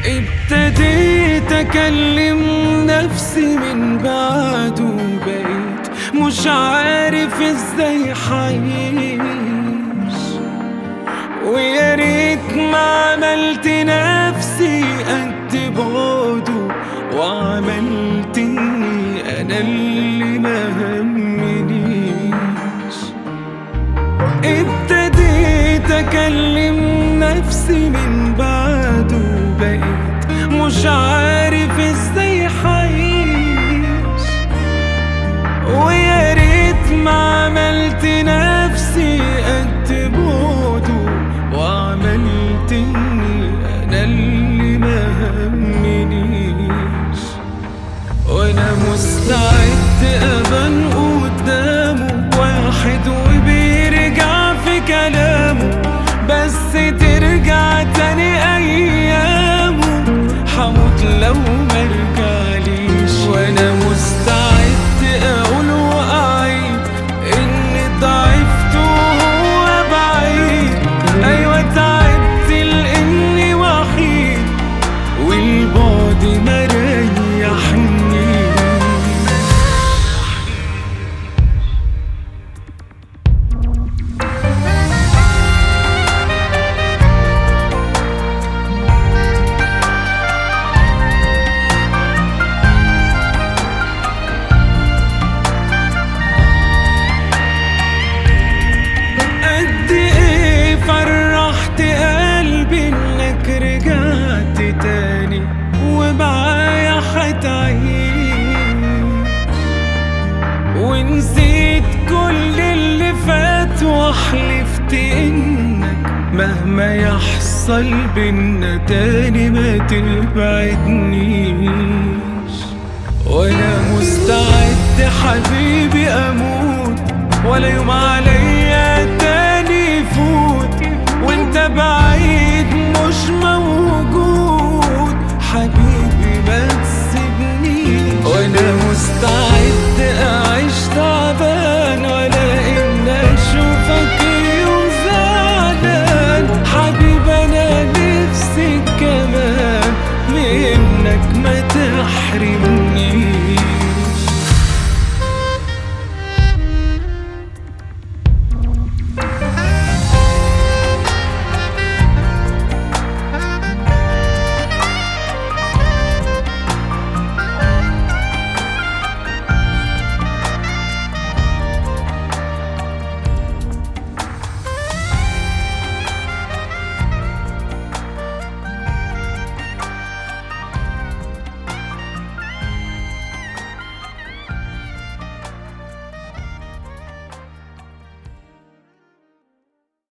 ابتديت اكلم نفسي من بعده بقيت مش عارف ازاي حعيش ويا ريت ما عملت نفسي قد بعده وعملت اني انا اللي ما همنيش ابتديت اكلم نفسي من بعده بقيت مش عارف ازاي حعيش ويا ريت ما عملت نفسي قد بعده وعملت اني انا اللي ما همنيش وانا مستعد ابان قدامه واحد وبيرجع في كلامه بس ترجع تاني ايامه حموت لو مرجعليش وانا مستعد اقول واعيد اني ضعفت وهو بعيد ايوه تعبت لاني وحيد والبعد ما ريحنيش قد ايه فرحت قلبي انك رجعت تاني ومعايا حتعيش ونسيت كل اللي فات وحلفت انك مهما يحصل بينا تاني ما تبعدنيش وانا مستعد حبيبي اموت ولا يوم عليا تاني يفوت وانت بعيد